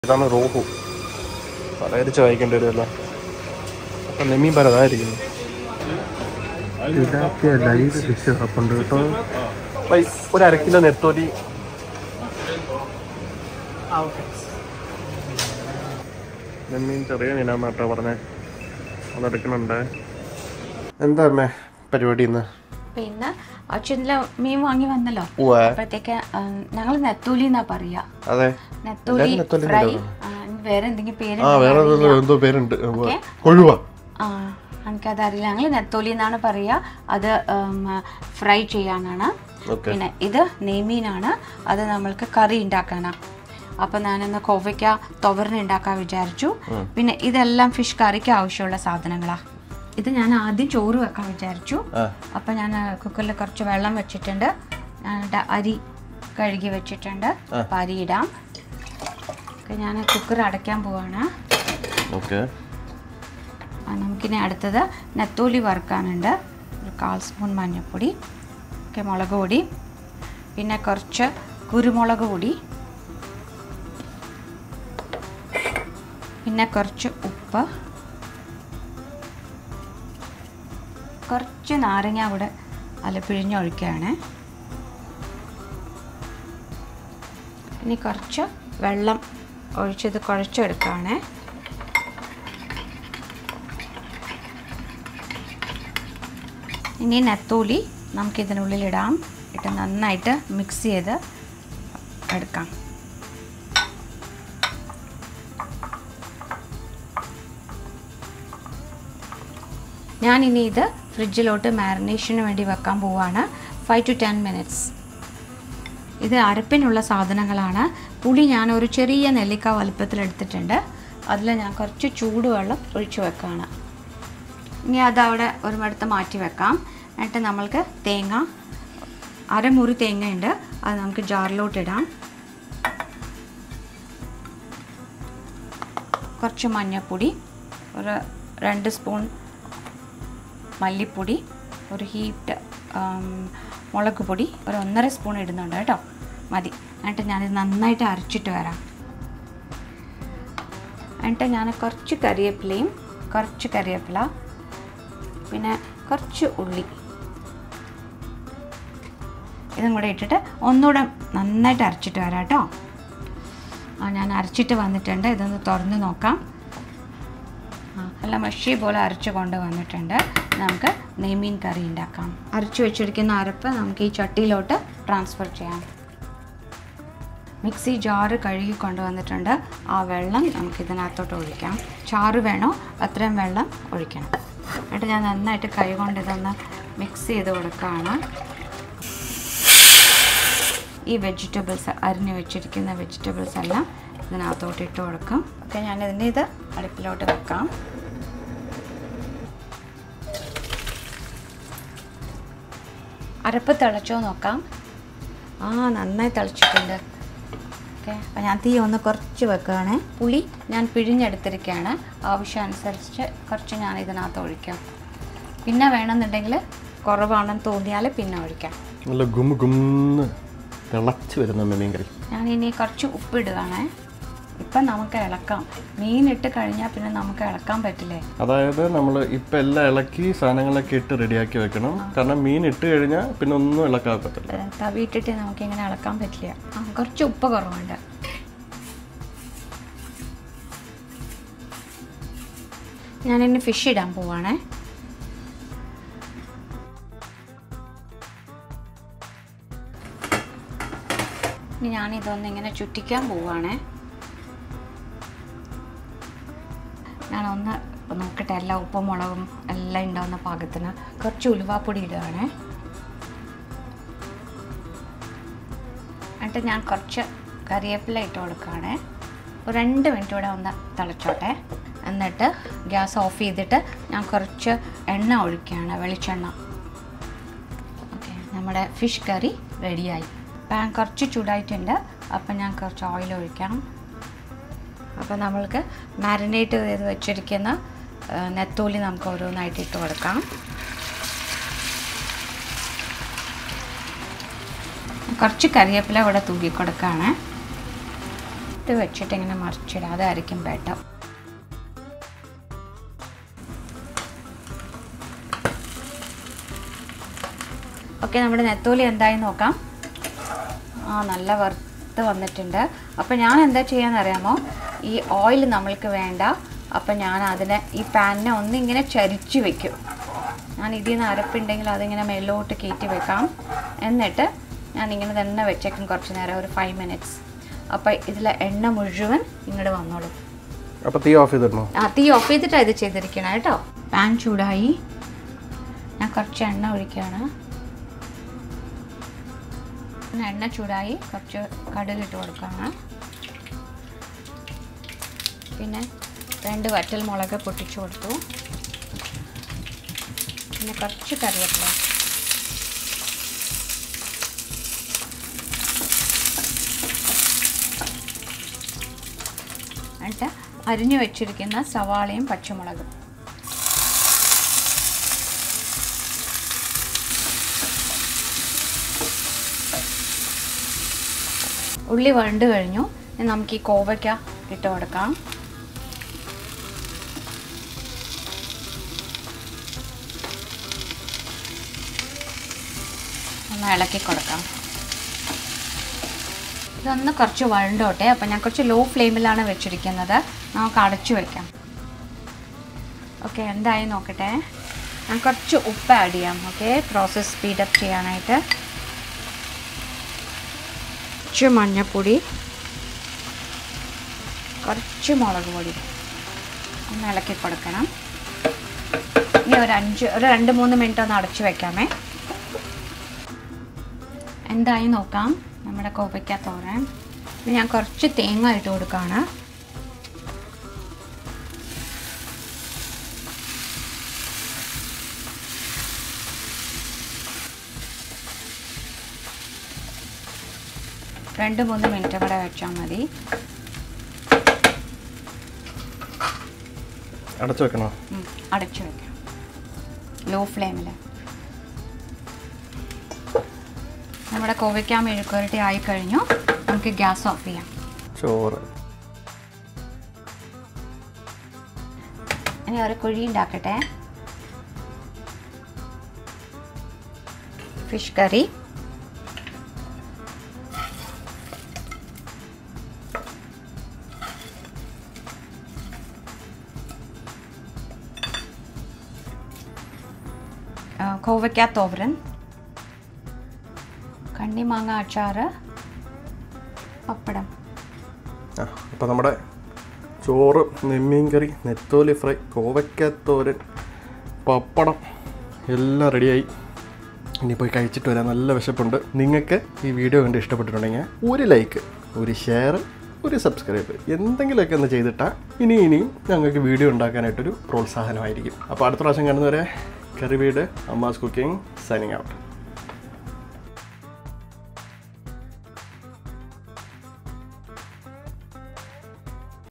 ഇതാണ് റോഹു തലയിരിച്ച് വായിക്കേണ്ടി വരുമല്ലോ അപ്പം നെമ്മീൻ പലതായിരിക്കുന്നു ഇതൊക്കെ ലൈവ് ഫിഷ് കിടപ്പുണ്ട് കേട്ടോ വൈ, ഒരു അര കിലോ നെത്തോലി നെമ്മീൻ ചെറിയ മീനാന്ന് കേട്ടോ പറഞ്ഞേ അതെടുക്കണുണ്ട് എന്താ അമ്മേ പരിപാടി ഇന്ന് പിന്നെ അച്ഛനിലെ മീൻ വാങ്ങി വന്നല്ലോ ഉവ്വ അപ്പോഴത്തേക്ക് ഞങ്ങൾ നെത്തൂലി എന്നാ പറയാ അതെ നെത്തൂലി എല്ലാരും നെത്തോലി ഫ്രൈ എന്നല്ലേ ആ, വേറെ എന്തെങ്കിലും പേര് ആ വേറെ ഏതോ എന്തോ പേരുണ്ട് ഉവ്വ. കൊഴുവ ആ എനിക്കതറിയില്ല ഞങ്ങൾ നെത്തോലി എന്നാണ് പറയാ അത് ഫ്രൈ ചെയ്യാനാണ് ഓക്കെ പിന്നെ ഇത് നെയ്മീനാണ് അത് നമ്മൾക്ക് കറി ഉണ്ടാക്കാനാ അപ്പൊ ഞാനിന്ന് കോവയ്ക്ക തുവറിന് ഉണ്ടാക്കാൻ വിചാരിച്ചു പിന്നെ ഇതെല്ലാം ഫിഷ് കറിക്ക് ആവശ്യമുള്ള സാധനങ്ങളാ ഇത് ഞാൻ ആദ്യം ചോറ് വെക്കാൻ വിചാരിച്ചു ആ അപ്പം ഞാൻ കുക്കറിൽ കുറച്ച് വെള്ളം വെച്ചിട്ടുണ്ട് ഞാൻ ദാ അരി കഴുകി വെച്ചിട്ടുണ്ട് അപ്പം അരി ഇടാം ഓക്കെ ഞാൻ കുക്കർ അടയ്ക്കാൻ പോവാണ് ഓക്കെ ആ, നമുക്കിനി അടുത്തത് നെത്തോലി വറുക്കാനുണ്ട് ഒരു കാൽ സ്പൂൺ മഞ്ഞൾപ്പൊടി ഓക്കെ മുളക് പൊടി പിന്നെ കുറച്ച് കുരുമുളക് പൊടി പിന്നെ കുറച്ച് ഉപ്പ് കുറച്ച് നാരങ്ങ കൂടെ അല്ല പിഴിഞ്ഞൊഴിക്കുകയാണ് ഇനി കുറച്ച് വെള്ളം ഒഴിച്ചത് കുഴച്ചെടുക്കുകയാണ് ഇനി നെത്തോലി നമുക്കിതിനുള്ളിൽ ഇടാം ഇട്ട് നന്നായിട്ട് മിക്സ് ചെയ്ത് എടുക്കാം ഞാനിനി ഇത് ഫ്രിഡ്ജിലോട്ട് മാരിനേഷന് വേണ്ടി വെക്കാൻ പോവാണ് ഫൈവ് ടു ടെൻ മിനിറ്റ്സ് ഇത് അരപ്പിനുള്ള സാധനങ്ങളാണ് പുളി ഞാൻ ഒരു ചെറിയ നെല്ലിക്ക വലുപ്പത്തിൽ എടുത്തിട്ടുണ്ട് അതിൽ ഞാൻ കുറച്ച് ചൂടുവെള്ളം ഒഴിച്ചു വെക്കുകയാണ് ഇനി അതവിടെ ഒരു മടുത്ത് മാറ്റി വെക്കാം എന്നിട്ട് നമ്മൾക്ക് തേങ്ങ അരമുറി തേങ്ങയുണ്ട് അത് നമുക്ക് ജാറിലോട്ട് ഇടാം കുറച്ച് മഞ്ഞൾപ്പൊടി ഒരു രണ്ട് സ്പൂൺ മല്ലിപ്പൊടി ഒരു ഹീറ്റ് മുളക് പൊടി ഒരു ഒന്നര സ്പൂൺ ഇടുന്നുണ്ട് കേട്ടോ മതി എന്നിട്ട് ഞാനിത് നന്നായിട്ട് അരച്ചിട്ട് വരാം എന്നിട്ട് ഞാൻ കുറച്ച് കറിവേപ്പിലയും കുറച്ച് കറിവേപ്പില പിന്നെ കുറച്ച് ഉള്ളി ഇതും കൂടെ ഇട്ടിട്ട് ഒന്നുകൂടെ നന്നായിട്ട് അരച്ചിട്ട് വരാം കേട്ടോ ആ ഞാൻ അരച്ചിട്ട് വന്നിട്ടുണ്ട് ഇതൊന്ന് തുറന്ന് നോക്കാം ആ നല്ല മഷി പോലെ അരച്ച് കൊണ്ട് വന്നിട്ടുണ്ട് നമുക്ക് നെയ്മീൻ കറി ഉണ്ടാക്കാം അരച്ച് വെച്ചിരിക്കുന്ന അരപ്പ് നമുക്ക് ഈ ചട്ടിയിലോട്ട് ട്രാൻസ്ഫർ ചെയ്യാം മിക്സി ജാറ് കഴുകി കൊണ്ടുവന്നിട്ടുണ്ട് ആ വെള്ളം നമുക്ക് ഇതിനകത്തോട്ട് ഒഴിക്കാം ചാറ് വേണോ അത്രയും വെള്ളം ഒഴിക്കണം എന്നിട്ട് ഞാൻ നന്നായിട്ട് കൈ കൊണ്ട് ഇതൊന്ന് മിക്സ് ചെയ്ത് കൊടുക്കുകയാണ് ഈ വെജിറ്റബിൾസ് അരിഞ്ഞ് വെച്ചിരിക്കുന്ന വെജിറ്റബിൾസ് എല്ലാം ഇതിനകത്തോട്ട് ഇട്ട് കൊടുക്കും ഓക്കെ ഞാനിതിൻ്റെ ഇത് അടുപ്പിലോട്ട് വെക്കാം അരപ്പ് തിളച്ചോ നോക്കാം ആ നന്നായി തിളച്ചിട്ടുണ്ട് ഓക്കെ അപ്പം ഞാൻ തീ ഒന്ന് കുറച്ച് വെക്കുകയാണ് പുളി ഞാൻ പിഴിഞ്ഞെടുത്തിരിക്കുകയാണ് ആവശ്യമനുസരിച്ച് കുറച്ച് ഞാൻ ഇതിനകത്ത് ഒഴിക്കാം പിന്നെ വേണമെന്നുണ്ടെങ്കിൽ കുറവാണെന്ന് തോന്നിയാൽ പിന്നെ ഒഴിക്കാം നല്ല ഗും ഗുന്ന് തിളച്ച് വരുന്ന മീൻ കറി ഞാൻ ഇനി കുറച്ച് ഉപ്പിടുകയാണേ ഇപ്പം നമുക്ക് ഇളക്കാം മീനിട്ട് കഴിഞ്ഞാൽ പിന്നെ നമുക്ക് ഇളക്കാൻ പറ്റില്ലേ അതായത് നമ്മൾ ഇപ്പം എല്ലാം ഇളക്കി സാധനങ്ങളൊക്കെ ഇട്ട് റെഡിയാക്കി വെക്കണം കാരണം മീൻ ഇട്ട് കഴിഞ്ഞാൽ പിന്നെ ഒന്നും ഇളക്കാൻ പറ്റില്ല ഏ, തവിയിട്ടിട്ട് നമുക്ക് ഇങ്ങനെ ഇളക്കാൻ പറ്റില്ല ആ കുറച്ച് ഉപ്പ് കുറവുണ്ട് ഞാനിനി ഫിഷ് ഇടാൻ പോവാണേ ഇനി ഞാനിതൊന്ന് ഇങ്ങനെ ചുറ്റിക്കാൻ പോവാണേ ഞാനൊന്ന് നോക്കട്ടെ എല്ലാ ഉപ്പും മുളകും എല്ലാം ഉണ്ടാവുന്ന പാകത്തിന് കുറച്ച് ഉലുവാപ്പൊടി ഇടുകയാണേ എന്നിട്ട് ഞാൻ കുറച്ച് കറിവേപ്പില ഇട്ട് കൊടുക്കുകയാണേ ഒരു രണ്ട് മിനിറ്റ് കൂടെ ഒന്ന് തിളച്ചോട്ടെ എന്നിട്ട് ഗ്യാസ് ഓഫ് ചെയ്തിട്ട് ഞാൻ കുറച്ച് എണ്ണ ഒഴിക്കുകയാണ് വെളിച്ചെണ്ണ ഓക്കെ നമ്മുടെ ഫിഷ് കറി റെഡിയായി പാൻ കുറച്ച് ചൂടായിട്ടുണ്ട് അപ്പം ഞാൻ കുറച്ച് ഓയിൽ ഒഴിക്കാം അപ്പോൾ നമ്മൾക്ക് മാരിനേറ്റ് ചെയ്ത് വെച്ചിരിക്കുന്ന ആ, നെത്തോലി നമുക്ക് ഓരോന്നായിട്ട് ഇട്ട് കൊടുക്കാം കുറച്ച് കറിവേപ്പില ഇവിടെ തൂക്കി കൊടുക്കുകയാണ് അടുത്ത് വെച്ചിട്ട് ഇങ്ങനെ മറിച്ചിടുക അതായിരിക്കും ബെറ്റർ ഓക്കെ നമ്മുടെ നെത്തോലി എന്തായി നോക്കാം ആ നല്ല വറുത്ത് വന്നിട്ടുണ്ട് അപ്പോൾ ഞാൻ എന്താ ചെയ്യാന്ന് അറിയാമോ ഈ ഓയിൽ നമ്മൾക്ക് വേണ്ട അപ്പോൾ ഞാൻ അതിനെ ഈ പാനിനെ ഒന്നിങ്ങനെ ചരിച്ച് വെക്കും ഞാൻ ഇതിൽ നിന്ന് അരപ്പുണ്ടെങ്കിൽ അതിങ്ങനെ മേലോട്ട് കയറ്റി വെക്കാം എന്നിട്ട് ഞാൻ ഇങ്ങനെ തന്നെ വെച്ചേക്കും കുറച്ച് നേരം ഒരു ഫൈവ് മിനിറ്റ്സ് അപ്പോൾ ഇതിലെ എണ്ണ മുഴുവൻ ഇങ്ങോട്ട് വന്നോളും അപ്പോൾ തീ ഓഫ് ചെയ്തിടണോ ആ തീ ഓഫ് ചെയ്തിട്ടാണ് ഇത് ചെയ്തിരിക്കണം കേട്ടോ പാൻ ചൂടായി ഞാൻ കുറച്ച് എണ്ണ ഒഴിക്കുകയാണ് പിന്നെ എണ്ണ ചൂടായി കുറച്ച് കടുകിട്ട് കൊടുക്കുകയാണ് പിന്നെ രണ്ട് വറ്റൽ മുളക് പൊട്ടിച്ചു കൊടുത്തു പിന്നെ കുറച്ച് കറിവേപ്പില എന്നിട്ട് അരിഞ്ഞു വെച്ചിരിക്കുന്ന സവാളയും പച്ചമുളകും ഉള്ളി വഴണ്ട് കഴിഞ്ഞു ഇനി നമുക്ക് ഈ കോവയ്ക്ക ഇട്ട് കൊടുക്കാം ഒന്ന് ഇളക്കി കൊടുക്കാം ഇതൊന്ന് കുറച്ച് വഴണ്ടോട്ടെ അപ്പം ഞാൻ കുറച്ച് ലോ ഫ്ലെയിമിലാണ് വെച്ചിരിക്കുന്നത് നമുക്ക് അടച്ചു വെക്കാം ഓക്കെ എന്തായി നോക്കട്ടെ ഞാൻ കുറച്ച് ഉപ്പ് ആഡ് ചെയ്യാം ഓക്കെ പ്രോസസ്സ് സ്പീഡപ്പ് ചെയ്യാനായിട്ട് കുറച്ച് മഞ്ഞൾപ്പൊടി കുറച്ച് മുളക് പൊടി ഒന്ന് ഇളക്കി കൊടുക്കണം ഇനി ഒരു അഞ്ച് ഒരു രണ്ട് മൂന്ന് മിനിറ്റ് ഒന്ന് അടച്ചു വെക്കാമേ എന്തായി നോക്കാം നമ്മുടെ കോവയ്ക്ക തോരൻ ഇനി ഞാൻ കുറച്ച് തേങ്ങ ഇട്ട് കൊടുക്കുകയാണ് രണ്ട് മൂന്ന് മിനിറ്റ് കൂടെ വെച്ചാൽ മതി അടച്ചു വെക്കണോ ഉം, അടച്ചു വെക്കാം ലോ ഫ്ലെയിമിൽ നമ്മുടെ കോവയ്ക്ക മെഴുക്കുരട്ടി ആയി കഴിഞ്ഞു നമുക്ക് ഗ്യാസ് ഓഫ് ചെയ്യാം ചോറ് ഇനി ഒരു കുഴി ഉണ്ടാക്കട്ടെ ഫിഷ് കറി ആ, കോവയ്ക്ക തോരൻ കണ്ണിമാങ്ങ അച്ചാറ് പപ്പടം ആ അപ്പോൾ നമ്മുടെ ചോറ് നെമ്മീൻ കറി നെത്തോലി ഫ്രൈ കോവയ്ക്കത്തോരൻ പപ്പടം എല്ലാം റെഡിയായി ഇനി പോയി കഴിച്ചിട്ട് വരാം നല്ല വിശപ്പുണ്ട് നിങ്ങൾക്ക് ഈ വീഡിയോ കണ്ട് ഇഷ്ടപ്പെട്ടിട്ടുണ്ടെങ്കിൽ ഒരു ലൈക്ക് ഒരു ഷെയർ ഒരു സബ്സ്ക്രൈബ് എന്തെങ്കിലുമൊക്കെ ഒന്ന് ചെയ്തിട്ടാൽ ഇനി ഇനിയും ഞങ്ങൾക്ക് വീഡിയോ ഉണ്ടാക്കാനായിട്ടൊരു പ്രോത്സാഹനമായിരിക്കും അപ്പോൾ അടുത്ത പ്രാവശ്യം കാണുന്നവരെ കറി വീട് അമ്മാസ് കുക്കിംഗ് സൈനിങ് ഔട്ട്